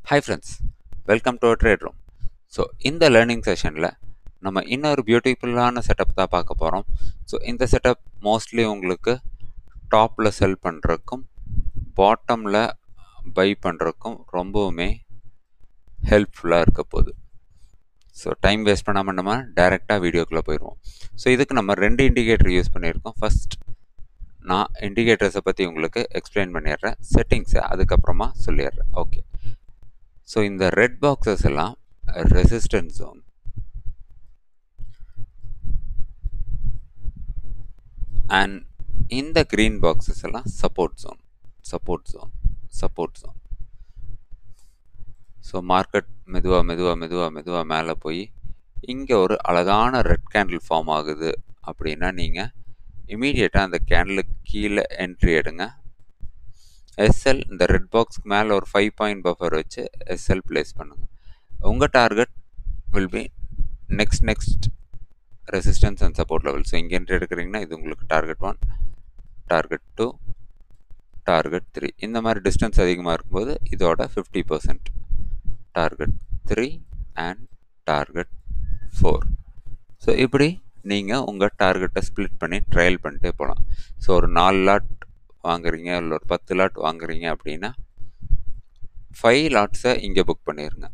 hi friends welcome to trade room so இந்த learning செஷனில் நம்ம இன்னொரு பியூட்டிஃபுல்லான செட்டப் தான் பார்க்க போகிறோம் ஸோ இந்த செட்டப் மோஸ்ட்லி உங்களுக்கு டாப்பில் செல் பண்ணுறதுக்கும் பாட்டமில் பை பண்ணுறதுக்கும் ரொம்பவுமே ஹெல்ப்ஃபுல்லாக இருக்க போகுது ஸோ டைம் வேஸ்ட் பண்ணாமல் நம்ம டைரெக்டாக வீடியோக்குள்ளே போயிடுவோம் ஸோ இதுக்கு நம்ம ரெண்டு இண்டிகேட்டர் யூஸ் பண்ணியிருக்கோம் ஃபஸ்ட் நான் இண்டிகேட்டர்ஸை பற்றி உங்களுக்கு எக்ஸ்பிளைன் பண்ணிடுறேன் செட்டிங்ஸை அதுக்கப்புறமா சொல்லிடுறேன் ஓகே ஸோ இந்த ரெட் பாக்ஸஸ் எல்லாம் ரெசிஸ்டன்ஸ் ஜோன் அண்ட் இந்த க்ரீன் பாக்ஸஸ் எல்லாம் support zone support zone support zone so market மெதுவாக மெதுவாக மெதுவாக மெதுவாக மேலே போய் இங்கே ஒரு அழகான ரெட் கேண்டில் ஃபார்ம் ஆகுது அப்படின்னா நீங்கள் இமீடியட்டாக அந்த கேண்டலுக்கு கீழே என்ட்ரி எடுங்க எஸ்எல் இந்த ரெட் பாக்ஸ்க்கு மேலே ஒரு ஃபைவ் பாயிண்ட் பஃபர் வச்சு எஸ்எல் ப்ளேஸ் பண்ணுங்கள் உங்கள் target will be next next resistance and support level so இங்கே என்ட்ரி எடுக்கிறீங்கன்னா இது உங்களுக்கு target one target two target three இந்த மாதிரி டிஸ்டன்ஸ் அதிகமாக இருக்கும்போது இதோட fifty percent target three and target four so இப்படி நீங்கள் உங்கள் டார்கெட்டை ஸ்ப்ளிட் பண்ணி ட்ரையல் பண்ணிட்டே போகலாம் ஸோ ஒரு நாலு லாட் வாங்குறீங்க இல்லை ஒரு பத்து லாட் வாங்குறீங்க அப்படின்னா ஃபைவ் லாட்ஸை இங்கே புக் பண்ணிடுங்க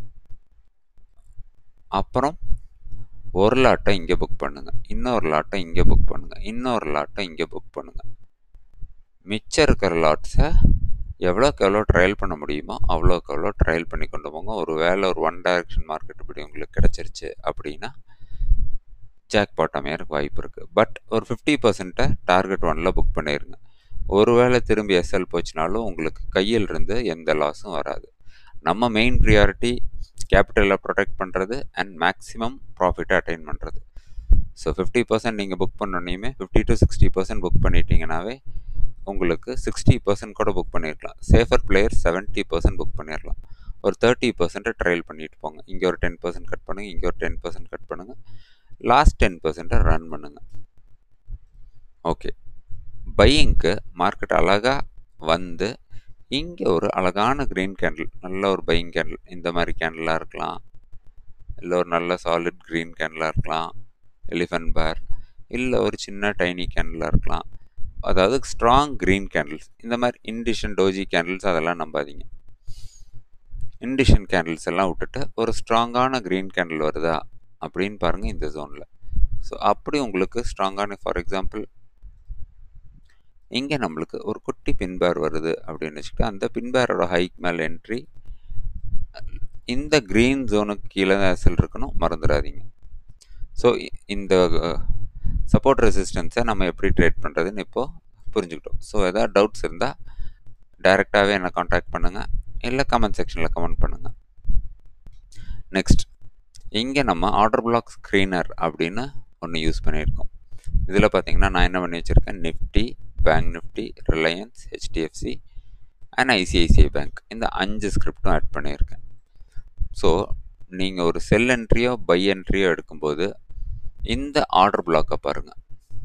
அப்புறம் ஒரு லாட்டை இங்கே புக் பண்ணுங்கள் இன்னொரு லாட்டை இங்கே புக் பண்ணுங்கள் இன்னொரு லாட்டை இங்கே புக் பண்ணுங்கள் மிச்சம் இருக்கிற லாட்ஸை எவ்வளோக்கு எவ்வளோ ட்ரையல் பண்ண முடியுமோ அவ்வளோக்கு எவ்வளோ ட்ரையல் பண்ணி கொண்டு போங்க ஒரு வேலை ஒரு ஒன் டைரக்ஷன் மார்க்கெட் இப்படி உங்களுக்கு கிடச்சிருச்சு அப்படின்னா ஜாக் பாட் அமையறதுக்கு வாய்ப்பு இருக்குது பட் ஒரு ஃபிஃப்டி பர்சன்ட்டை டார்கெட் ஒனில் புக் பண்ணிடுங்க ஒருவேளை திரும்பி எஸ்எல் போச்சுனாலும் உங்களுக்கு கையில் இருந்து எந்த லாஸும் வராது நம்ம மெயின் ப்ரியாரிட்டி கேபிட்டலை ப்ரொடெக்ட் பண்ணுறது அண்ட் மேக்ஸிமம் ப்ராஃபிட்டை அட்டைன் பண்ணுறது ஸோ ஃபிஃப்டி பர்சன்ட் நீங்கள் புக் பண்ணோன்னே fifty to sixty percent book பண்ணிட்டீங்கனாவே உங்களுக்கு சிக்ஸ்டி பர்சன்ட் கூட புக் பண்ணியிருக்கலாம் safer player seventy percent book பண்ணிடலாம் ஒரு தேர்ட்டி பர்சன்ட்டை ட்ரையல் பண்ணிட்டு போங்க இங்கே ஒரு டென் பர்சன்ட் கட் பண்ணுங்கள் இங்கே ஒரு டென் பர்சன்ட் கட் பண்ணுங்கள் லாஸ்ட் டென் பர்சன்ட்டை ரன் பண்ணுங்கள் ஓகே பையிங்க்கு மார்க்கெட் அழகாக வந்து இங்கே ஒரு அழகான க்ரீன் கேண்டில் நல்ல ஒரு பையிங் கேண்டில் இந்த மாதிரி கேண்டிலாக இருக்கலாம் இல்லை ஒரு நல்ல சாலிட் க்ரீன் கேண்டிலாக இருக்கலாம் எலிஃபண்ட் பேர் இல்லை ஒரு சின்ன டைனி கேண்டிலாக இருக்கலாம் அதாவது ஸ்ட்ராங் க்ரீன் கேண்டில்ஸ் இந்த மாதிரி இன்டிஷன் டோஜி கேண்டில்ஸ் அதெல்லாம் நம்பாதீங்க இன்டிஷன் கேண்டில்ஸ் எல்லாம் விட்டுட்டு ஒரு ஸ்ட்ராங்கான க்ரீன் கேண்டில் வருதா அப்படின்னு பாருங்கள் இந்த ஜோனில் ஸோ அப்படி உங்களுக்கு ஸ்ட்ராங்கான ஃபார் எக்ஸாம்பிள் இங்கே நம்மளுக்கு ஒரு குட்டி பின்பேர் வருது அப்படின்னு வச்சுக்கிட்டு அந்த பின்பேரோட ஹைக் மேலே என்ட்ரி இந்த க்ரீன் ஜோனுக்கு கீழே தான் எஸ்எல் இருக்கணும் மறந்துடாதீங்க ஸோ இந்த சப்போர்ட் ரெசிஸ்டன்ஸை நம்ம எப்படி ட்ரேட் பண்ணுறதுன்னு இப்போது புரிஞ்சுக்கிட்டோம் ஸோ எதாவது டவுட்ஸ் இருந்தால் டைரெக்டாகவே என்னை காண்டாக்ட் பண்ணுங்கள் இல்லை கமெண்ட் செக்ஷனில் கமெண்ட் பண்ணுங்கள் நெக்ஸ்ட் இங்கே நம்ம ஆர்டர் பிளாக் ஸ்க்ரீனர் அப்படின்னு ஒன்று யூஸ் பண்ணியிருக்கோம் இதில் பார்த்தீங்கன்னா நான் என்ன பண்ணி வச்சுருக்கேன் Nifty bank Nifty Reliance HDFC and ICICI bank இந்த அஞ்சு ஸ்கிரிப்டும் ஆட் பண்ணியிருக்கேன் ஸோ நீங்கள் ஒரு செல் என்ட்ரியோ பை என்ட்ரியோ எடுக்கும்போது இந்த ஆர்டர் பிளாக்கை பாருங்கள்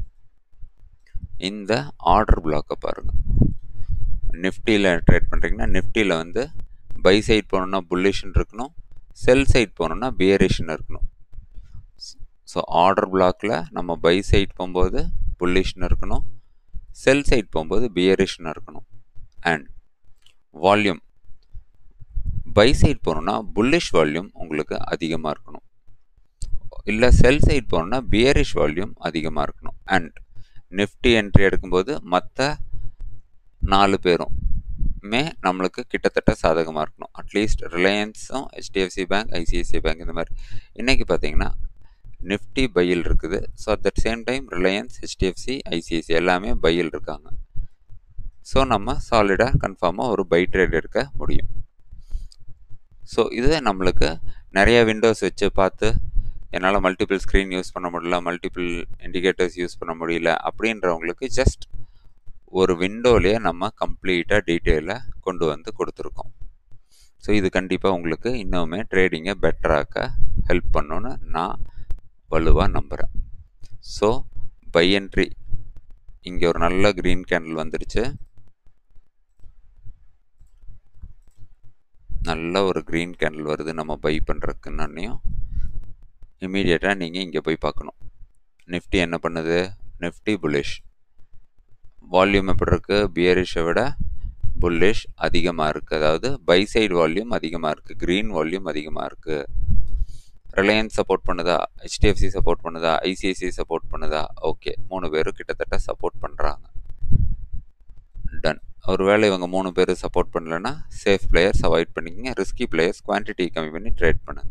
இந்த ஆர்டர் பிளாக்கை பாருங்கள் நிஃப்டியில் ட்ரேட் பண்ணுறீங்கன்னா நிஃப்டியில் வந்து பை சைட் போகணுன்னா புல்லிஷன் இருக்கணும் செல் சைட் போகணுன்னா பியரிஷன் இருக்கணும் ஸோ ஆர்டர் பிளாக்கில் நம்ம பை சைட் போகும்போது புல்லிஷன் இருக்கணும் செல் சைட் போகும்போது பியரிஷன் இருக்கணும் அண்ட் வால்யூம் பை சைட் போகணுன்னா புல்லிஷ் வால்யூம் உங்களுக்கு அதிகமாக இருக்கணும் இல்லை செல் சைட் போகணுன்னா பியரிஷ் வால்யூம் அதிகமாக இருக்கணும் அண்ட் நிஃப்டி என்ட்ரி எடுக்கும்போது மற்ற நாலு பேரும் மே நம்மளுக்கு கிட்டத்தட்ட சாதகமாக இருக்கணும் அட்லீஸ்ட் ரிலையன்ஸும் ஹெச்டிஎஃப்சி பேங்க் ஐசிஐசிஐ பேங்க் இந்த மாதிரி இன்றைக்கி பார்த்தீங்கன்னா நிஃப்டி பையில் இருக்குது so at that same time Reliance HDFC ICICI எல்லாமே பையில் இருக்காங்க ஸோ நம்ம சாலிடாக கன்ஃபார்மாக ஒரு பை ட்ரேட் எடுக்க முடியும் ஸோ இது நம்மளுக்கு நிறைய விண்டோஸ் வச்சு பார்த்து என்னால் மல்டிபிள் ஸ்க்ரீன் யூஸ் பண்ண முடியல மல்டிபிள் இண்டிகேட்டர்ஸ் யூஸ் பண்ண முடியல அப்படின்றவங்களுக்கு ஜஸ்ட் ஒரு விண்டோலேயே நம்ம கம்ப்ளீட்டாக டீட்டெயிலாக கொண்டு வந்து கொடுத்துருக்கோம் ஸோ இது கண்டிப்பாக உங்களுக்கு இன்னுமே ட்ரேடிங்கை பெட்டராக்க ஹெல்ப் பண்ணுன்னு நான் வலுவாக நம்புகிறேன் ஸோ பை என்ட்ரி இங்கே ஒரு நல்ல க்ரீன் கேண்டில் வந்துடுச்சு நல்ல ஒரு க்ரீன் கேண்டில் வருது நம்ம பை பண்ணுறதுக்குன்னொன்னையும் இமீடியட்டாக நீங்கள் இங்கே போய் பார்க்கணும் நிஃப்டி என்ன பண்ணுது நிஃப்டி புல்லிஷ் வால்யூம் எப்படி இருக்குது பியரிஷை விட புல்லிஷ் அதிகமாக இருக்குது அதாவது பை சைடு வால்யூம் அதிகமாக இருக்குது க்ரீன் வால்யூம் அதிகமாக இருக்குது ரிலையன்ஸ் சப்போர்ட் பண்ணுதா ஹெச்டிஎஃப்சி சப்போர்ட் பண்ணுதா ஐசிஐசிஐ சப்போர்ட் பண்ணுதா ஓகே மூணு பேரும் கிட்டத்தட்ட சப்போர்ட் பண்ணுறாங்க டன் ஒருவேளை இவங்க மூணு பேர் சப்போர்ட் பண்ணலன்னா சேஃப் பிளேயர்ஸ் அவாய்ட் பண்ணிக்கங்க ரிஸ்கி பிளேயர்ஸ் குவான்டிட்டி கம்மி பண்ணி ட்ரேட் பண்ணுங்க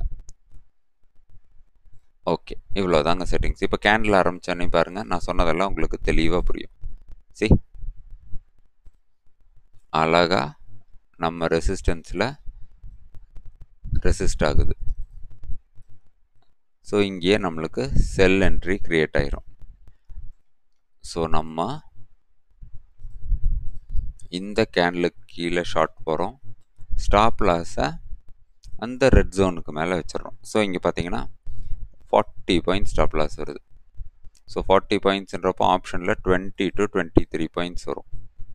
ஓகே இவ்வளோ தாங்க செட்டிங்ஸ் இப்போ கேண்டில் ஆரம்பிச்சோன்னே பாருங்கள் நான் சொன்னதெல்லாம் உங்களுக்கு தெளிவாக புரியும் சி அழகா நம்ம ரெசிஸ்டன்ஸில் ரெசிஸ்ட் ஆகுது ஸோ இங்கேயே நம்மளுக்கு செல் என்ட்ரி க்ரியேட் ஆயிரும் ஸோ நம்ம இந்த கேண்டலுக்கு கீழே ஷார்ட் போகிறோம் ஸ்டாப் லாஸை அந்த ரெட் ஜோனுக்கு மேலே வச்சிடறோம் ஸோ இங்கே பார்த்தீங்கன்னா ஃபார்ட்டி பாயிண்ட்ஸ் ஸ்டாப் லாஸ் வருது ஸோ ஃபார்ட்டி பாயிண்ட்ஸ்ன்றப்போ ஆப்ஷனில் twenty to twenty three points வரும்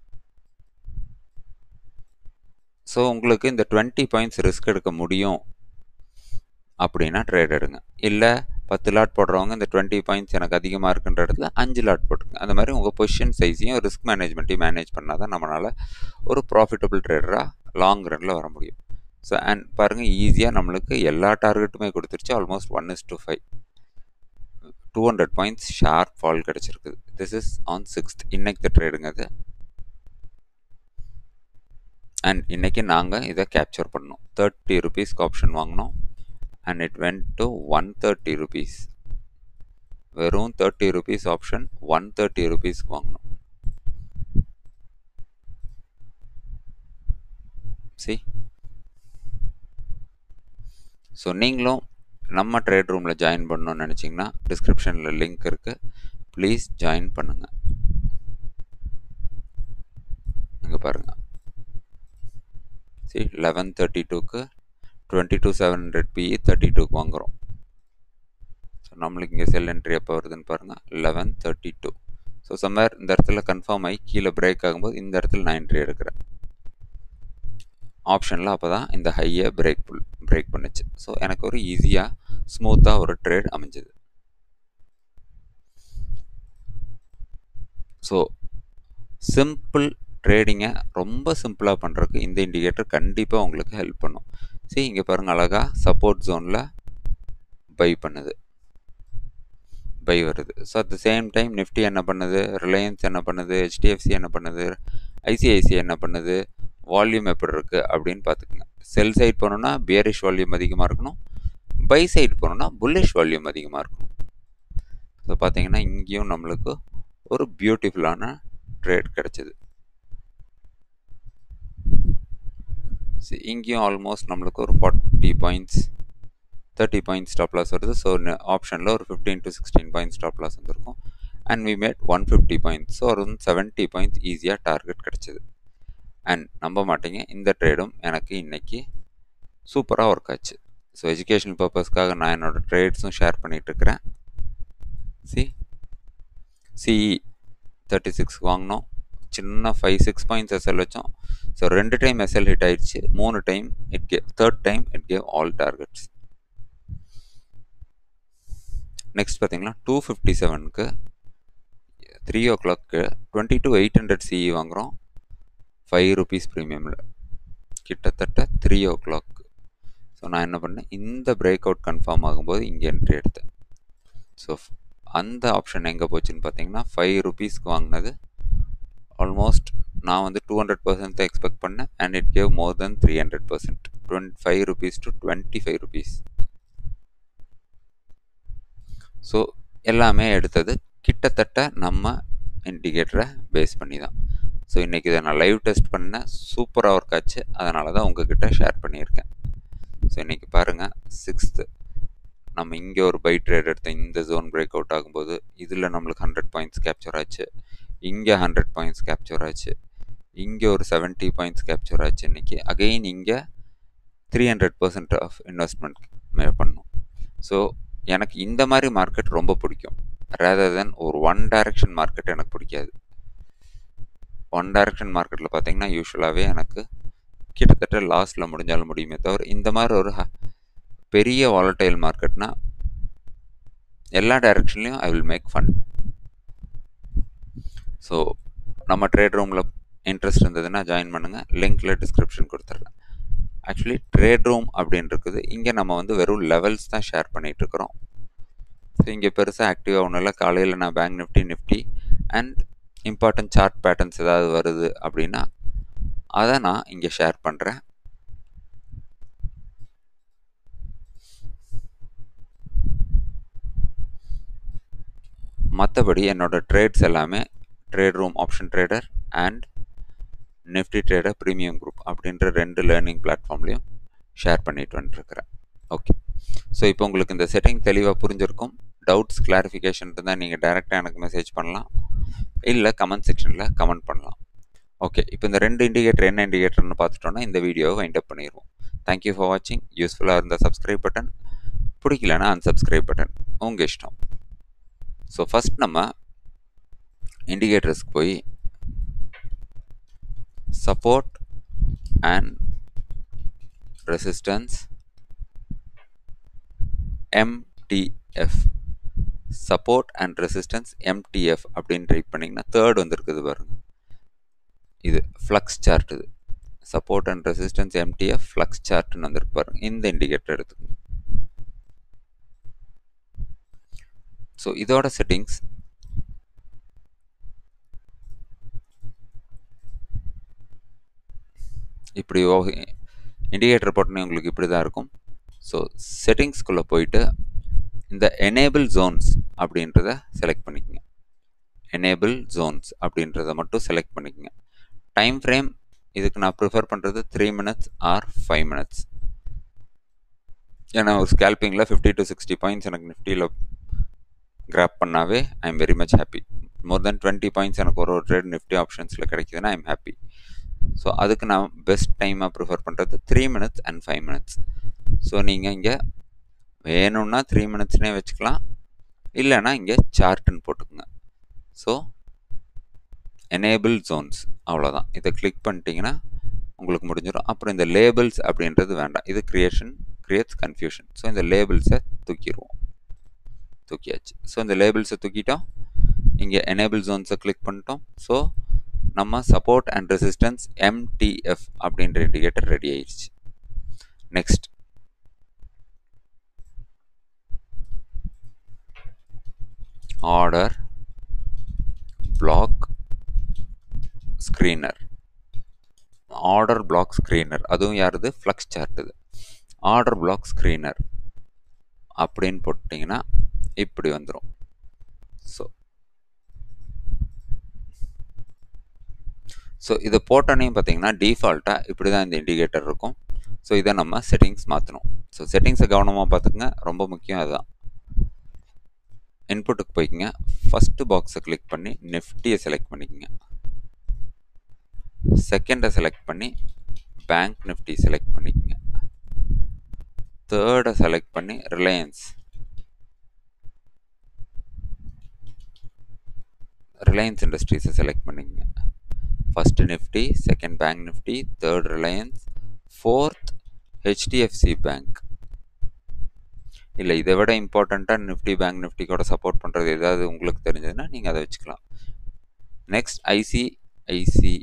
ஸோ உங்களுக்கு இந்த டுவெண்ட்டி பாயிண்ட்ஸ் ரிஸ்க் எடுக்க முடியும் அப்படின்னா ட்ரேட் எடுங்க இல்லை பத்து லாட் போடுறவங்க இந்த டுவெண்ட்டி பாயிண்ட்ஸ் எனக்கு அதிகமாக இருக்குன்ற இடத்துல அஞ்சு லாட் போட்டுருங்க அந்த மாதிரி உங்கள் பொசிஷன் சைஸையும் ரிஸ்க் மேனேஜ்மெண்ட்டையும் மேனேஜ் பண்ணால் தான் நம்மளால் ஒரு ப்ராஃபிட்டபிள் ட்ரேடராக லாங் ரனில் வர முடியும் ஸோ அண்ட் பாருங்கள் ஈஸியாக நம்மளுக்கு எல்லா டார்கெட்டுமே கொடுத்துருச்சு almost one is to five two hundred points sharp fall கிடச்சிருக்குது திஸ் இஸ் ஆன் சிக்ஸ்த் இன்னைக்கு ட்ரேடுங்க அது அண்ட் இன்றைக்கி நாங்கள் இதை கேப்சர் பண்ணோம் தேர்ட்டி ருபீஸ்க்கு ஆப்ஷன் வாங்கினோம் and it went to one thirty rupees வெறும் thirty rupees option one thirty ருபீஸ்க்கு வாங்கணும் சி ஸோ நீங்களும் நம்ம ட்ரேட் ரூமில் ஜாயின் பண்ணணும்னு நினச்சிங்கன்னா டிஸ்கிரிப்ஷனில் லிங்க் இருக்குது ப்ளீஸ் ஜாயின் பண்ணுங்கள் இங்கே பாருங்கள் சி லெவன் தேர்ட்டி டூக்கு twenty two seven hundred PE thirty டூக்கு வாங்குகிறோம் ஸோ நம்மளுக்கு இங்கே செல் என்ட்ரி எப்போ வருதுன்னு பாருங்கள் லெவன் தேர்ட்டி டூ ஸோ சம்மர் இந்த இடத்துல கன்ஃபார்ம் ஆகி கீழே பிரேக் ஆகும்போது இந்த இடத்துல நான் என்ட்ரி எடுக்கிறேன் ஆப்ஷனில் அப்போ தான் இந்த ஹையை பிரேக் புல் பிரேக் பண்ணுச்சு ஸோ எனக்கு ஒரு ஈஸியாக ஸ்மூத்தாக ஒரு ட்ரேட் அமைஞ்சது ஸோ சிம்பிள் ட்ரேடிங்கை ரொம்ப சிம்பிளாக பண்ணுறதுக்கு இந்த இண்டிகேட்டர் கண்டிப்பாக உங்களுக்கு ஹெல்ப் பண்ணும் சரி இங்கே பாருங்கள் அழகாக சப்போர்ட் ஜோனில் பை பண்ணுது பை வருது so at the same time Nifty என்ன பண்ணுது ரிலையன்ஸ் என்ன பண்ணுது ஹெச்டிஎஃப்சி என்ன பண்ணுது ஐசிஐசி என்ன பண்ணுது வால்யூம் எப்படி இருக்குது அப்படின்னு பார்த்துக்குங்க செல் சைட் போனோன்னா பியரிஷ் வால்யூம் அதிகமாக இருக்கணும் பை சைடு போனோன்னா புல்லிஷ் வால்யூம் அதிகமாக இருக்கணும் ஸோ பார்த்தீங்கன்னா இங்கேயும் நம்மளுக்கு ஒரு பியூட்டிஃபுல்லான ட்ரேட் கிடச்சிது இங்கேயும் ஆல்மோஸ்ட் நம்மளுக்கு ஒரு forty points thirty points stop loss வருது ஸோ ஆப்ஷனில் ஒரு fifteen to sixteen points stop loss வந்திருக்கும் and we made one fifty points so ஒரு செவன்ட்டி பாயிண்ட்ஸ் ஈஸியாக டார்கெட் கிடச்சிது அண்ட் நம்ப மாட்டீங்க இந்த ட்ரேடும் எனக்கு இன்றைக்கி சூப்பராக ஒர்க் ஆச்சு ஸோ எஜுகேஷனல் பர்பஸ்க்காக நான் என்னோடய ட்ரேட்ஸும் ஷேர் பண்ணிகிட்ருக்கிறேன் சி சிஇ தேர்ட்டி சிக்ஸ் வாங்கினோம் சின்ன ஃபைவ் சிக்ஸ் பாயிண்ட்ஸ் எஸ்எல் வச்சோம் ஸோ ரெண்டு டைம் எஸ்எல் ஹிட் ஆயிடுச்சு மூணு time it k third time it gave all targets next பார்த்தீங்கன்னா டூ ஃபிஃப்டி செவனுக்கு த்ரீ ஓ கிளாக்கு twenty two eight hundred CE வாங்குகிறோம் ஃபைவ் ருபீஸ் ப்ரீமியமில் கிட்டத்தட்ட த்ரீ ஓ கிளாக் ஸோ நான் என்ன பண்ணேன் இந்த பிரேக் அவுட் கன்ஃபார்ம் ஆகும்போது இங்கே என்ட்ரி எடுத்தேன் ஸோ அந்த ஆப்ஷன் எங்கே போச்சுன்னு பார்த்தீங்கன்னா ஃபைவ் ருபீஸ்க்கு வாங்கினது ஆல்மோஸ்ட் நான் வந்து டூ ஹண்ட்ரட் பர்சன்ட் தான் எக்ஸ்பெக்ட் பண்ணேன் and it gave more than three hundred percent twenty five rupees to twenty five rupees so எல்லாமே எடுத்தது கிட்டத்தட்ட நம்ம இண்டிகேட்டரை பேஸ் பண்ணி தான் ஸோ இன்றைக்கி இதை நான் லைவ் டெஸ்ட் பண்ணேன் சூப்பராக ஒர்க் ஆச்சு அதனால தான் உங்ககிட்ட ஷேர் பண்ணியிருக்கேன் ஸோ இன்றைக்கி பாருங்கள் சிக்ஸ்த்து நம்ம இங்கே ஒரு பை ட்ரேட் எடுத்தோம் இந்த ஜோன் பிரேக் அவுட் ஆகும்போது இதில் நம்மளுக்கு ஹண்ட்ரட் பாயிண்ட்ஸ் கேப்சர் ஆச்சு இங்கே ஹண்ட்ரட் பாயிண்ட்ஸ் கேப்சர் ஆச்சு இங்கே ஒரு செவன்ட்டி பாயிண்ட்ஸ் கேப்சர் ஆச்சு இன்றைக்கி அகெயின் இங்கே three hundred percent of investment made பண்ணோம் ஸோ எனக்கு இந்த மாதிரி மார்க்கெட் ரொம்ப பிடிக்கும் ரேதர் தென் ஒரு ஒன் டைரக்ஷன் மார்க்கெட் எனக்கு பிடிக்காது ஒன் டைரக்ஷன் மார்க்கெட்டில் பார்த்தீங்கன்னா யூஸ்வலாகவே எனக்கு கிட்டத்தட்ட லாஸில் முடிஞ்சாலும் முடியுமே தவிர இந்த மாதிரி ஒரு பெரிய வாலட்டைல் மார்க்கெட்னா எல்லா டைரக்ஷன்லையும் I will make fun so நம்ம ட்ரேட் ரூமில் இன்ட்ரெஸ்ட் இருந்ததுன்னா ஜாயின் பண்ணுங்கள் லிங்க்கில் டிஸ்கிரிப்ஷன் கொடுத்துட்றேன் ஆக்சுவலி ட்ரேட் ரூம் அப்படின்னு இருக்குது இங்கே நம்ம வந்து வெறும் லெவல்ஸ் தான் ஷேர் பண்ணிகிட்ருக்குறோம் ஸோ இங்கே பெருசாக ஆக்டிவாக ஒன்றும் இல்லை காலையில் நான் bank Nifty Nifty and important chart patterns ஏதாவது வருது அப்படின்னா அதை நான் இங்கே ஷேர் பண்ணுறேன் மற்றபடி என்னோடய ட்ரேட்ஸ் எல்லாமே trade room option trader and Nifty trader premium group அப்படின்ற ரெண்டு லேர்னிங் பிளாட்ஃபார்ம்லேயும் ஷேர் பண்ணிட்டு வந்துட்டுருக்கிறேன் ஓகே ஸோ இப்போ உங்களுக்கு இந்த செட்டிங் தெளிவாக புரிஞ்சிருக்கும் டவுட்ஸ் கிளாரிஃபிகேஷன் இருந்தால் நீங்கள் டைரெக்டாக எனக்கு மெசேஜ் பண்ணலாம் இல்லை கமெண்ட் செக்ஷனில் கமெண்ட் பண்ணலாம் ஓகே இப்போ இந்த ரெண்டு இண்டிகேட்டர் என்ன இண்டிகேட்டர்னு பார்த்துட்டோன்னா இந்த வீடியோவை வைண்ட் அப் பண்ணிடுவோம் தேங்க்யூ ஃபார் வாட்சிங் யூஸ்ஃபுல்லாக இருந்த சப்ஸ்கிரைப் பட்டன் பிடிக்கலன்னா அன்சப்ஸ்கிரைப் பட்டன் உங்கள் இஷ்டம் ஸோ ஃபஸ்ட் நம்ம இண்டிகேட்டர்ஸ்க்கு போய் support and resistance MTF support and resistance MTF அப்படின்னு டைப் பண்ணிங்கன்னா தேர்ட் வந்துருக்குது பாருங்க இது ஃப்ளக்ஸ் சார்ட் இது support and resistance MTF flux சார்ட்னு வந்திருக்கு பாருங்க இந்த இண்டிகேட்டர் எடுத்துக்கணும் ஸோ இதோட செட்டிங்ஸ் இப்படி இண்டிகேட்டர் போட்டோன்னே உங்களுக்கு இப்படி தான் இருக்கும் ஸோ செட்டிங்ஸ்குள்ளே போயிட்டு இந்த எனேபிள் ஜோன்ஸ் அப்படின்றத செலக்ட் பண்ணிக்கோங்க எனேபிள் ஜோன்ஸ் அப்படின்றத மட்டும் செலக்ட் பண்ணிக்கோங்க டைம் ஃப்ரேம் இதுக்கு நான் ப்ரிஃபர் பண்ணுறது three minutes or five minutes ஏன்னா ஒரு ஸ்கேல்பிங்கில் ஃபிஃப்டி டு சிக்ஸ்டி பாயிண்ட்ஸ் எனக்கு நிஃப்டியில் கிராப் பண்ணாவே I am very much happy more than twenty points எனக்கு ஒரு ஒரு ட்ரேட் நிஃப்டி ஆப்ஷன்ஸில் கிடைக்குதுன்னா ஐ எம் ஹாப்பி ஸோ அதுக்கு நான் பெஸ்ட் டைமாக ப்ரிஃபர் பண்ணுறது three minutes and five minutes so நீங்கள் இங்கே வேணும்னா த்ரீ மினிட்ஸ்னே வச்சுக்கலாம் இல்லைன்னா இங்கே சார்ட்டுன்னு போட்டுக்கோங்க ஸோ எனேபிள் ஜோன்ஸ் அவ்வளோதான் இதை கிளிக் பண்ணிட்டீங்கன்னா உங்களுக்கு முடிஞ்சிடும் அப்புறம் இந்த லேபிள்ஸ் அப்படின்றது வேண்டாம் இது க்ரியேஷன் க்ரியேட்ஸ் கன்ஃபியூஷன் ஸோ இந்த லேபிள்ஸை தூக்கிடுவோம் தூக்கியாச்சு ஸோ இந்த லேபிள்ஸை தூக்கிட்டோம் இங்கே எனேபிள் ஜோன்ஸை கிளிக் பண்ணிட்டோம் ஸோ நம்ம சப்போர்ட் அண்ட் ரெசிஸ்டன்ஸ் எம்டிஎஃப் அப்படின்ற இண்டிகேட்டர் ரெடி ஆயிடுச்சு next order block screener order block screener அதுவும் யாருது ஃப்ளக்ஸ் சார்ட் இது ஆர்டர் பிளாக் ஸ்க்ரீனர் அப்படின்னு போட்டிங்கன்னா இப்படி வந்துடும் ஸோ ஸோ இதை போட்டோன்னையும் பார்த்தீங்கன்னா டிஃபால்ட்டாக இப்படி தான் இந்த இண்டிகேட்டர் இருக்கும் ஸோ இதை நம்ம செட்டிங்ஸ் மாற்றணும் ஸோ செட்டிங்ஸை கவனமாக பார்த்துக்குங்க ரொம்ப முக்கியம் அதுதான் இன்புட்டுக்கு போய்க்குங்க ஃபஸ்ட்டு பாக்ஸை கிளிக் பண்ணி நிஃப்டியை செலக்ட் பண்ணிக்கோங்க செகண்டை செலக்ட் பண்ணி பேங்க் நிஃப்டி செலக்ட் பண்ணிக்கோங்க தேர்டை செலக்ட் பண்ணி ரிலையன்ஸ் ரிலையன்ஸ் இண்டஸ்ட்ரீஸை செலக்ட் பண்ணிக்கோங்க first Nifty second bank Nifty third Reliance fourth HDFC bank இல்லை இதை விட இம்பார்ட்டண்ட்டாக நிஃப்டி பேங்க் நிஃப்டி கூட சப்போர்ட் பண்ணுறது ஏதாவது உங்களுக்கு தெரிஞ்சதுன்னா நீங்கள் அதை வச்சுக்கலாம் next ICICI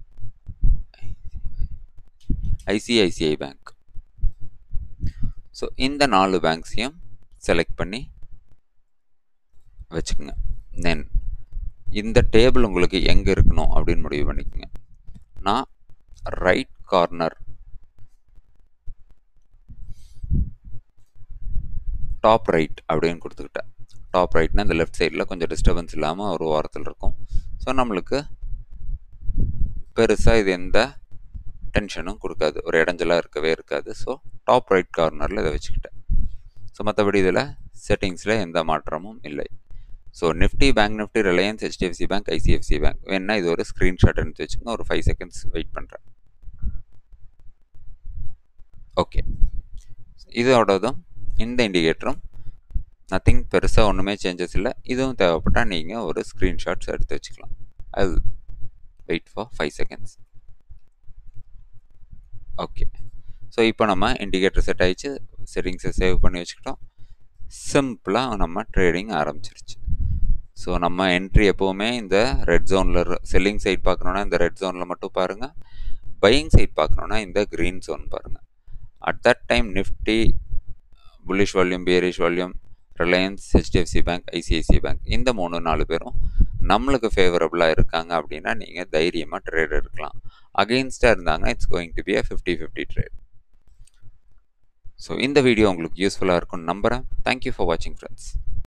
ICICI bank so இந்த நாலு பேங்க்ஸையும் செலக்ட் பண்ணி வச்சுக்கோங்க தென் இந்த டேபிள் உங்களுக்கு எங்கே இருக்கணும் அப்படின்னு முடிவு பண்ணிக்கோங்க நான் ரைட் கார்னர் டாப் ரைட் அப்படின்னு கொடுத்துக்கிட்டேன் டாப் ரைட்னா இந்த லெஃப்ட் சைடில் கொஞ்சம் டிஸ்டர்பன்ஸ் இல்லாமல் ஒரு வாரத்தில் இருக்கும் ஸோ நம்மளுக்கு பெருசாக இது எந்த டென்ஷனும் கொடுக்காது ஒரு இடைஞ்சலாக இருக்கவே இருக்காது ஸோ டாப் ரைட் கார்னரில் இதை வச்சுக்கிட்டேன் ஸோ மற்றபடி இதில் செட்டிங்ஸில் எந்த மாற்றமும் இல்லை so Nifty bank Nifty Reliance HDFC bank ICFC bank வேணா இது ஒரு ஸ்க்ரீன்ஷாட் எடுத்து வச்சுக்கோங்க ஒரு ஃபைவ் செகண்ட்ஸ் வெயிட் பண்ணுறேன் ஓகே இதோடதும் இந்த இண்டிகேட்டரும் நத்திங் பெருசாக ஒன்றுமே சேஞ்சஸ் இல்லை இதுவும் தேவைப்பட்டால் நீங்கள் ஒரு ஸ்க்ரீன்ஷாட்ஸ் எடுத்து வச்சுக்கலாம் அது wait for five seconds okay so இப்போ நம்ம இண்டிகேட்டர் செட் ஆயிடுச்சு செட்டிங்ஸை சேவ் பண்ணி வச்சுக்கிட்டோம் சிம்பிளாக நம்ம ட்ரேடிங் ஆரம்பிச்சிருச்சு ஸோ நம்ம என்ட்ரி எப்போவுமே இந்த ரெட் ஜோனில் செல்லிங் சைட் பார்க்கணுன்னா இந்த ரெட் ஜோனில் மட்டும் பாருங்கள் பையிங் சைட் பார்க்கணுன்னா இந்த க்ரீன் ஜோன் பாருங்கள் at that time Nifty bullish volume bearish volume Reliance HDFC bank ICICI bank இந்த மூணு நாலு பேரும் நம்மளுக்கு ஃபேவரபுளாக இருக்காங்க அப்படின்னா நீங்கள் தைரியமாக ட்ரேட் எடுக்கலாம் அகெயின்ஸ்டாக இருந்தாங்கன்னா it's going to be a fifty fifty trade so இந்த வீடியோ உங்களுக்கு யூஸ்ஃபுல்லாக இருக்கும்னு நம்புகிறேன் தேங்க்யூ ஃபார் வாட்சிங் ஃப்ரெண்ட்ஸ்